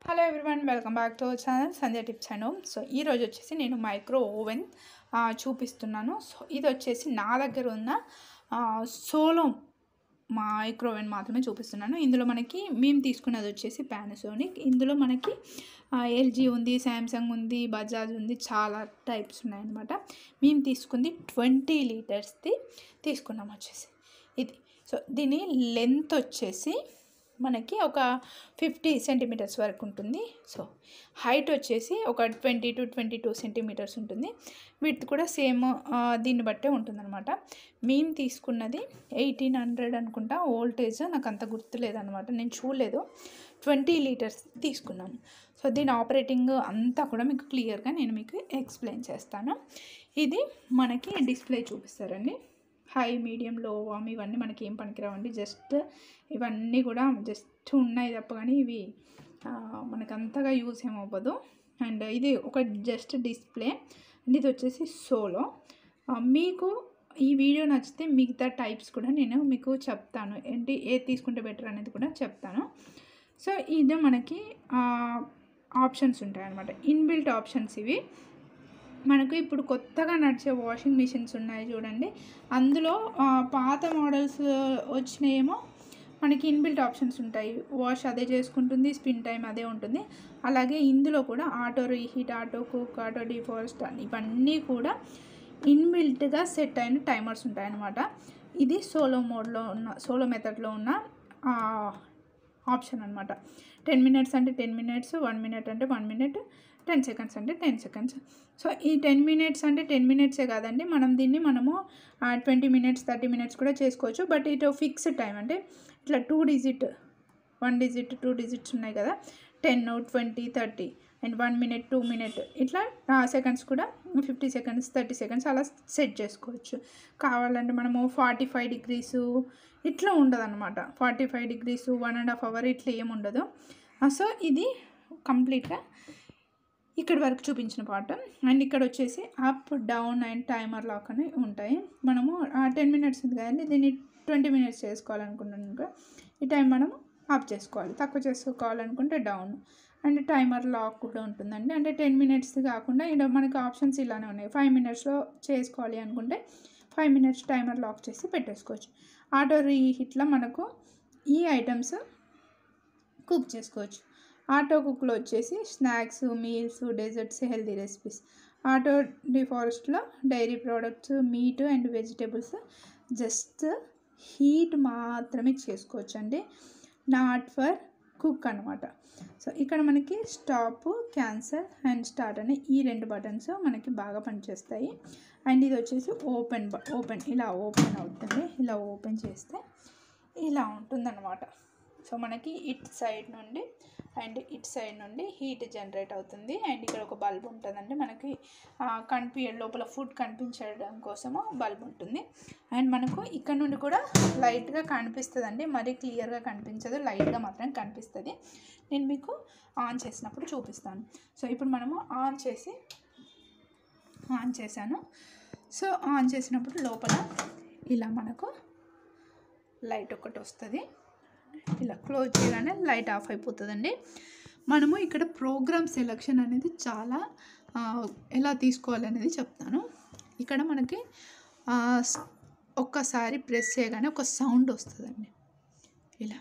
hello everyone welcome back to our channel Sandhya tips and home so ఈరోజు వచ్చేసి నేను micro oven ఆ, చూపిస్తున్నాను సో ఇది వచ్చేసి నా దగ్గర ఉన్న ఆ, సోలో మైక్రో ఓవెన్ మాత్రమే చూపిస్తున్నాను ఇందులో మనకి మేము తీసుకున్నది వచ్చేసి పానాసోనిక్ ఇందులో మనకి ఎల్జీ ఉంది శాంసంగ్ ఉంది బజాజ్ ఉంది చాలా టైప్స్ ఉన్నాయన్నమాట మేము తీసుకుంది ట్వంటీ లీటర్స్ది తీసుకున్నాం వచ్చేసి ఇది సో దీని లెంత్ వచ్చేసి మనకి ఒక ఫిఫ్టీ సెంటీమీటర్స్ వరకు ఉంటుంది సో హైట్ వచ్చేసి ఒక twenty two twenty two centimetres ఉంటుంది విత్ కూడా సేమ్ దీన్ని బట్టే ఉంటుందన్నమాట మేము తీసుకున్నది ఎయిటీన్ హండ్రెడ్ అనుకుంటా ఓల్టేజ్ నాకు అంత గుర్తులేదన్నమాట నేను చూడలేదు ట్వంటీ లీటర్స్ తీసుకున్నాను సో దీని ఆపరేటింగ్ అంతా కూడా మీకు క్లియర్గా నేను మీకు ఎక్స్ప్లెయిన్ చేస్తాను ఇది మనకి డిస్ప్లే చూపిస్తారండి హై మీడియం లో వామ్ ఇవన్నీ మనకి ఏం పనికిరావండి జస్ట్ ఇవన్నీ కూడా జస్ట్ ఉన్నాయి తప్ప కానీ ఇవి ఆ, మనకు అంతగా యూజ్ ఏమవ్వదు అండ్ ఇది ఒక జస్ట్ డిస్ప్లే అండ్ ఇది వచ్చేసి సోలో ఆ, మీకు ఈ వీడియో నచ్చితే మిగతా టైప్స్ కూడా నేను మీకు చెప్తాను ఏంటి ఏది తీసుకుంటే బెటర్ అనేది కూడా చెప్తాను సో ఇది మనకి ఆప్షన్స్ ఉంటాయి అన్నమాట ఇన్బిల్ట్ ఆప్షన్స్ ఇవి మనకు ఇప్పుడు కొత్తగా నడిచే వాషింగ్ మిషన్స్ ఉన్నాయి చూడండి అందులో ఆ, పాత మోడల్స్ వచ్చినాయేమో మనకి ఇన్బిల్ట్ ఆప్షన్స్ ఉంటాయి వాష్ అదే చేసుకుంటుంది స్పిన్ టైం అదే ఉంటుంది అలాగే ఇందులో కూడా auto reheat auto cook auto defrost ఇవన్నీ కూడా ఇన్బిల్ట్గా సెట్ అయిన టైమర్స్ ఉంటాయన్నమాట ఇది సోలో మోడ్లో ఉన్న సోలో మెథడ్లో ఉన్న ఆప్షన్ అనమాట టెన్ మినిట్స్ అంటే టెన్ మినిట్స్ వన్ మినిట్ అంటే వన్ మినిట్ టెన్ సెకండ్స్ అంటే టెన్ సెకండ్స్ సో ఈ టెన్ మినిట్స్ అంటే టెన్ మినిట్సే కాదండి మనం దీన్ని మనము ట్వంటీ మినిట్స్ థర్టీ మినిట్స్ కూడా చేసుకోవచ్చు బట్ ఇటు ఫిక్స్డ్ టైం అంటే ఇట్లా two digit one digit two digits ఉన్నాయి కదా ten twenty thirty and one minute two minute ఇట్లా సెకండ్స్ కూడా ఫిఫ్టీ సెకండ్స్ థర్టీ సెకండ్స్ అలా సెట్ చేసుకోవచ్చు కావాలంటే మనము ఫార్టీ ఫైవ్ డిగ్రీసు ఇట్లా ఉండదు అనమాట forty five degrees one and half hour ఇట్లా ఏమి ఉండదు సో ఇది కంప్లీట్గా ఇక్కడ వరకు చూపించిన పార్ట్ అండ్ ఇక్కడ వచ్చేసి up down and timer lock అని ఉంటాయి మనము టెన్ మినిట్స్ ఉంది కదండి దీన్ని ట్వంటీ మినిట్స్ చేసుకోవాలనుకుంటున్నాను ఇంకా ఈ టైం మనము ఆఫ్ చేసుకోవాలి తక్కువ చేసుకోవాలనుకుంటే డౌన్ అండ్ టైమర్ లాక్ కూడా ఉంటుందండి అంటే టెన్ మినిట్స్ కాకుండా ఇక్కడ మనకి ఆప్షన్స్ ఇలానే ఉన్నాయి ఫైవ్ మినిట్స్లో చేసుకోవాలి అనుకుంటే ఫైవ్ మినిట్స్ టైమర్ లాక్ చేసి పెట్టేసుకోవచ్చు ఆటో రీహీట్లో మనకు ఈ ఐటమ్స్ కుక్ చేసుకోవచ్చు ఆటో కుక్లో వచ్చేసి snacks meals desserts healthy recipes auto డిఫారెస్ట్లో dairy products meat and vegetables just heat మాత్రమే చేసుకోవచ్చు అండి నాట్ ఫర్ కుక్ అనమాట సో ఇక్కడ మనకి స్టాప్ క్యాన్సల్ అండ్ స్టార్ట్ అనే ఈ రెండు బటన్స్ మనకి బాగా పనిచేస్తాయి అండ్ ఇది వచ్చేసి ఓపెన్ ఓపెన్ ఇలా ఓపెన్ అవుతుంది ఇలా ఓపెన్ చేస్తే ఇలా ఉంటుందన్నమాట సో మనకి ఇట్ సైడ్ నుండి అండ్ ఇట్ సైడ్ నుండి హీట్ జనరేట్ అవుతుంది అండ్ ఇక్కడ ఒక బల్బ్ ఉంటుందండి మనకి ఆ, కనిపి లోపల ఫుడ్ కనిపించడం కోసము బల్బ్ ఉంటుంది అండ్ మనకు ఇక్కడ నుండి కూడా లైట్గా కనిపిస్తుందండి మరీ క్లియర్గా కనిపించదు లైట్గా మాత్రం కనిపిస్తుంది నేను మీకు ఆన్ చేసినప్పుడు చూపిస్తాను సో ఇప్పుడు మనము ఆన్ చేసి ఆన్ చేశాను సో ఆన్ చేసినప్పుడు లోపల ఇలా మనకు లైట్ ఒకటి వస్తుంది ఇలా క్లోజ్ చేయగానే లైట్ ఆఫ్ అయిపోతుందండి మనము ఇక్కడ ప్రోగ్రామ్ సెలెక్షన్ అనేది చాలా ఆ, ఎలా తీసుకోవాలనేది చెప్తాను ఇక్కడ మనకి ఆ, స్- ఒక్కసారి ప్రెస్ చేయగానే ఒక సౌండ్ వస్తుందండి ఇలా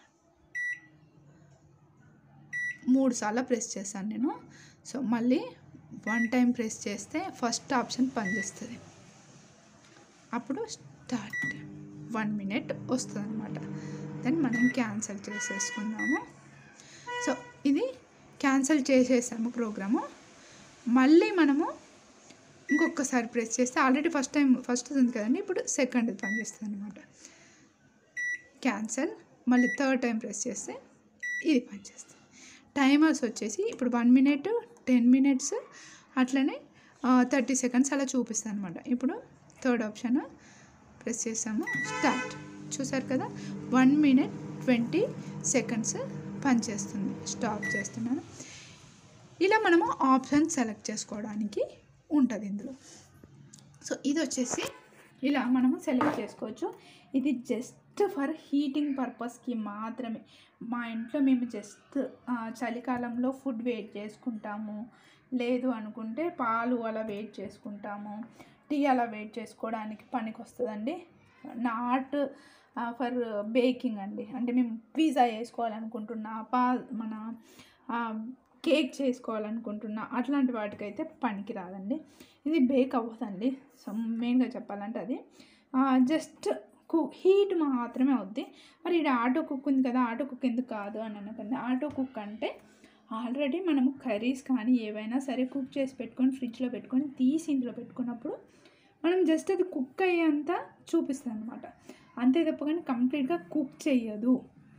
మూడు సార్లు ప్రెస్ చేశాను నేను సో మళ్ళీ వన్ టైం ప్రెస్ చేస్తే ఫస్ట్ ఆప్షన్ పనిచేస్తుంది అప్పుడు స్టార్ట్ వన్ మినిట్ వస్తుంది అనమాట దెన్ మనం క్యాన్సిల్ చేసేసుకుందాము సో ఇది క్యాన్సిల్ చేసేసాము ప్రోగ్రాము మళ్ళీ మనము ఇంకొకసారి ప్రెస్ చేస్తే ఆల్రెడీ ఫస్ట్ టైం ఫస్ట్ ఉంది కదండి ఇప్పుడు సెకండ్ పనిచేస్తుంది అనమాట క్యాన్సల్ మళ్ళీ థర్డ్ టైం ప్రెస్ చేస్తే ఇది పనిచేస్తుంది టైమర్స్ వచ్చేసి ఇప్పుడు వన్ మినిట్ టెన్ మినిట్స్ అట్లనే థర్టీ సెకండ్స్ అలా చూపిస్తుంది అనమాట ఇప్పుడు థర్డ్ ఆప్షన్ ప్రెస్ చేసాము స్టార్ట్ చూసారు కదా వన్ మినిట్ ట్వంటీ సెకండ్స్ పనిచేస్తుంది స్టాప్ చేస్తున్నాను ఇలా మనము ఆప్షన్ సెలెక్ట్ చేసుకోవడానికి ఉంటుంది ఇందులో సో ఇది వచ్చేసి ఇలా మనము సెలెక్ట్ చేసుకోవచ్చు ఇది జస్ట్ ఫర్ హీటింగ్ పర్పస్కి మాత్రమే మా ఇంట్లో మేము జస్ట్ చలికాలంలో ఫుడ్ వెయిట్ చేసుకుంటాము లేదు అనుకుంటే పాలు అలా వెయిట్ చేసుకుంటాము టీ అలా వెయిట్ చేసుకోవడానికి పనికి వస్తుందండి నాట్ ఫర్ బేకింగ్ అండి అంటే మేము పిజ్జా వేసుకోవాలనుకుంటున్నా పా మన కేక్ చేసుకోవాలనుకుంటున్నా అట్లాంటి వాటికైతే పనికి రాదండి ఇది బేక్ అవ్వదండి సో మెయిన్గా చెప్పాలంటే అది జస్ట్ కు హీట్ మాత్రమే అవుద్ది మరి ఇక్కడ ఆటో కుక్ ఉంది కదా ఆటో కుక్ ఎందుకు కాదు అని అనకండి ఆటో కుక్ అంటే ఆల్రెడీ మనము కర్రీస్ కానీ ఏవైనా సరే కుక్ చేసి పెట్టుకొని ఫ్రిడ్జ్లో పెట్టుకొని తీసి ఇందులో పెట్టుకున్నప్పుడు మనం జస్ట్ అది కుక్ అయ్యేంత చూపిస్తుంది అనమాట అంతే తప్ప కానీ కంప్లీట్గా కుక్ చేయదు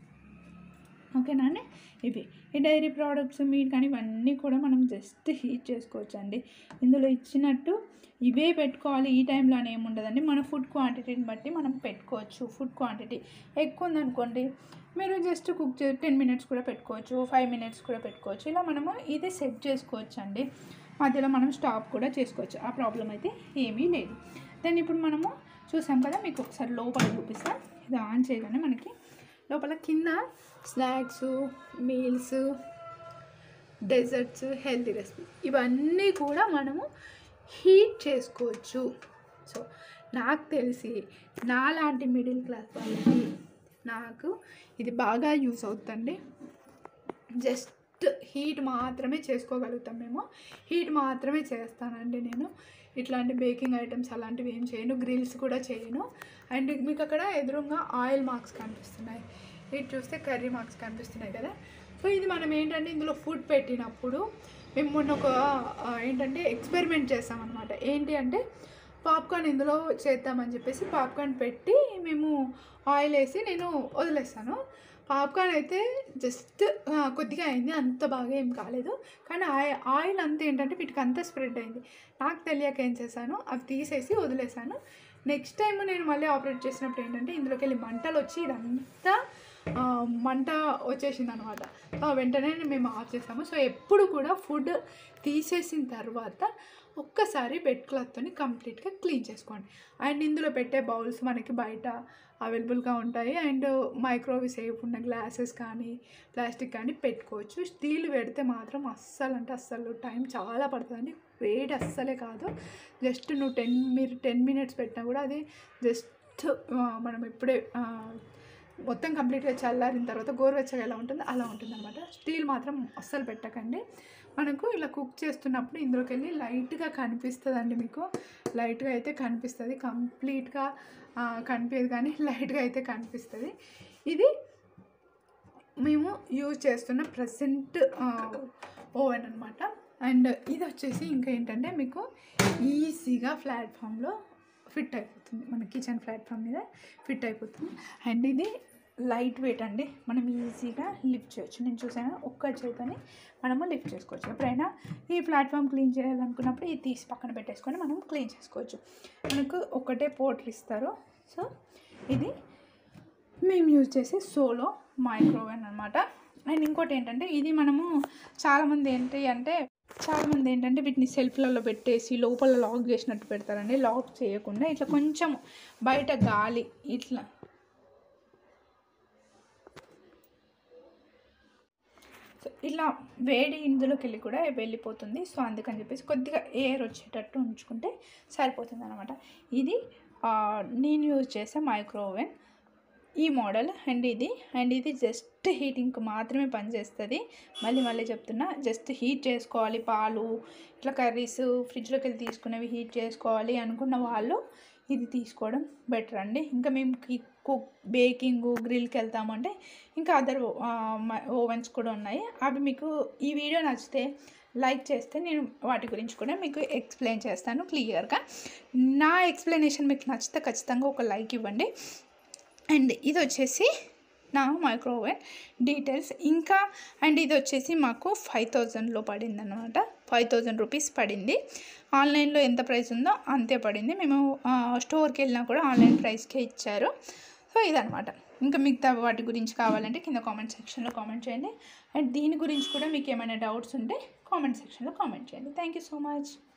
ఓకేనా అండి ఇవి ఈ డైరీ ప్రోడక్ట్స్ మీట్ కానీ ఇవన్నీ కూడా మనం జస్ట్ హీట్ చేసుకోవచ్చు అండి ఇందులో ఇచ్చినట్టు ఇవే పెట్టుకోవాలి ఈ టైంలో అని ఏమి ఉండదండి మన ఫుడ్ క్వాంటిటీని బట్టి మనం పెట్టుకోవచ్చు ఫుడ్ క్వాంటిటీ ఎక్కువ ఉందనుకోండి మీరు జస్ట్ కుక్ చే టెన్ మినిట్స్ కూడా పెట్టుకోవచ్చు ఫైవ్ మినిట్స్ కూడా పెట్టుకోవచ్చు ఇలా మనము ఇది సెట్ చేసుకోవచ్చు అండి మధ్యలో మనం స్టాప్ కూడా చేసుకోవచ్చు ఆ ప్రాబ్లం అయితే ఏమీ లేదు దెన్ ఇప్పుడు మనము చూసాం కదా మీకు ఒకసారి లోపల చూపిస్తాం ఇది ఆన్ చేయగానే మనకి లోపల కింద snacks meals desserts healthy recipe ఇవన్నీ కూడా మనము హీట్ చేసుకోవచ్చు సో నాకు తెలిసి నాలాంటి మిడిల్ క్లాస్ వాళ్ళకి నాకు ఇది బాగా యూస్ అవుతుందండి జస్ట్ హీట్ మాత్రమే చేసుకోగలుగుతాం మేము హీట్ మాత్రమే చేస్తానండి నేను ఇట్లాంటి బేకింగ్ ఐటమ్స్ అలాంటివి ఏం చేయను గ్రిల్స్ కూడా చేయను అండ్ మీకు అక్కడ ఎదురుగా ఆయిల్ మార్క్స్ కనిపిస్తున్నాయి ఇటు చూస్తే కర్రీ మార్క్స్ కనిపిస్తున్నాయి కదా సో ఇది మనం ఏంటంటే ఇందులో ఫుడ్ పెట్టినప్పుడు మేము మొన్న ఒక ఆ, ఏంటంటే ఎక్స్పెరిమెంట్ చేస్తామన్నమాట ఏంటి అంటే పాప్కార్న్ ఇందులో చేద్దామని చెప్పేసి పాప్కార్న్ పెట్టి మేము ఆయిల్ వేసి నేను వదిలేస్తాను పాప్కార్న్ అయితే జస్ట్ కొద్దిగా అయింది అంత బాగా ఏం కాలేదు కానీ ఆయిల్ ఆయిల్ అంతా ఏంటంటే వీటికి అంతా స్ప్రెడ్ అయింది నాకు తెలియక ఏం చేశాను అవి తీసేసి వదిలేసాను నెక్స్ట్ టైం నేను మళ్ళీ ఆపరేట్ చేసినప్పుడు ఏంటంటే ఇందులోకి వెళ్ళి మంటలు వచ్చి ఇదంతా ఆ, మంట వచ్చేసింది అనమాట వెంటనే మేము ఆఫ్ చేసాము సో ఎప్పుడు కూడా ఫుడ్ తీసేసిన తర్వాత ఒక్కసారి బెడ్ క్లాత్తో కంప్లీట్గా క్లీన్ చేసుకోండి అండ్ ఇందులో పెట్టే బౌల్స్ మనకి బయట అవైలబుల్గా ఉంటాయి అండ్ మైక్రోవేవ్ సేఫ్ ఉన్న గ్లాసెస్ కానీ ప్లాస్టిక్ కానీ పెట్టుకోవచ్చు స్టీల్ పెడితే మాత్రం అస్సలు అంటే అస్సలు టైం చాలా పడుతుందండి వేడి అస్సలే కాదు జస్ట్ నువ్వు టెన్ మీరు టెన్ మినిట్స్ పెట్టినా కూడా అది జస్ట్ మనం ఇప్పుడే ఆ, మొత్తం కంప్లీట్గా చల్లారిన తర్వాత గోరువెచ్చగా ఎలా ఉంటుందో అలా ఉంటుంది అనమాట స్టీల్ మాత్రం అస్సలు పెట్టకండి మనకు ఇలా కుక్ చేస్తున్నప్పుడు ఇందులోకి వెళ్ళి లైట్గా కనిపిస్తుందండి మీకు లైట్గా అయితే కనిపిస్తుంది కంప్లీట్గా కనిపించదు కానీ లైట్గా అయితే కనిపిస్తుంది ఇది మేము యూజ్ చేస్తున్న ప్రజెంట్ ఓవెన్ అనమాట అండ్ ఇది వచ్చేసి ఇంకా ఏంటంటే మీకు ఈజీగా ప్లాట్ఫామ్లో ఫిట్ అయిపోతుంది మన కిచెన్ ప్లాట్ఫామ్ మీద ఫిట్ అయిపోతుంది అండ్ ఇది లైట్ వెయిట్ అండి మనం ఈజీగా లిఫ్ట్ చేయొచ్చు నేను చూసాను ఒక్క చేతని మనము లిఫ్ట్ చేసుకోవచ్చు ఎప్పుడైనా ఈ ప్లాట్ఫామ్ క్లీన్ చేయాలనుకున్నప్పుడు ఇది తీసి పక్కన పెట్టేసుకొని మనం క్లీన్ చేసుకోవచ్చు మనకు ఒకటే పోర్ట్లు ఇస్తారు సో ఇది మేము యూజ్ చేసే సోలో మైక్రోవేవ్ అనమాట అండ్ ఇంకోటి ఏంటంటే ఇది మనము చాలామంది ఏంటి అంటే చాలామంది ఏంటంటే వీటిని సెల్ఫ్లలో పెట్టేసి లోపల లాక్ చేసినట్టు పెడతారండి లాక్ చేయకుండా ఇట్లా కొంచెం బయట గాలి ఇట్లా సో ఇలా వేడి ఇందులోకి వెళ్ళి కూడా వెళ్ళిపోతుంది సో అందుకని చెప్పేసి కొద్దిగా ఎయిర్ వచ్చేటట్టు ఉంచుకుంటే సరిపోతుంది అనమాట ఇది ఆ, నేను యూజ్ చేసే మైక్రోవేవ్ ఈ మోడల్ అండ్ ఇది అండ్ ఇది జస్ట్ హీటింగ్కి మాత్రమే పనిచేస్తుంది మళ్ళీ మళ్ళీ చెప్తున్నా జస్ట్ హీట్ చేసుకోవాలి పాలు ఇట్లా కర్రీస్ ఫ్రిడ్జ్లోకి వెళ్ళి తీసుకునేవి హీట్ చేసుకోవాలి అనుకున్న వాళ్ళు ఇది తీసుకోవడం బెటర్ అండి ఇంకా మేము కుక్ బేకింగ్ గ్రిల్కి వెళ్తామంటే ఇంకా అదర్ ఓవెన్స్ కూడా ఉన్నాయి అవి మీకు ఈ వీడియో నచ్చితే లైక్ చేస్తే నేను వాటి గురించి కూడా మీకు ఎక్స్ప్లెయిన్ చేస్తాను క్లియర్గా నా ఎక్స్ప్లెనేషన్ మీకు నచ్చితే ఖచ్చితంగా ఒక లైక్ ఇవ్వండి అండ్ ఇది వచ్చేసి నా మైక్రోవేవ్ డీటెయిల్స్ ఇంకా అండ్ ఇది వచ్చేసి మాకు ఫైవ్ థౌజండ్లో పడింది అనమాట ఫైవ్ థౌజండ్ రూపీస్ పడింది ఆన్లైన్లో ఎంత ప్రైస్ ఉందో అంతే పడింది మేము ఆ, స్టోర్కి వెళ్ళినా కూడా ఆన్లైన్ ప్రైస్కే ఇచ్చారు సో ఇదనమాట ఇంకా మిగతా వాటి గురించి కావాలంటే కింద కామెంట్ సెక్షన్లో కామెంట్ చేయండి అండ్ దీని గురించి కూడా మీకు ఏమైనా డౌట్స్ ఉంటే కామెంట్ సెక్షన్లో కామెంట్ చేయండి థ్యాంక్ యూ సో మచ్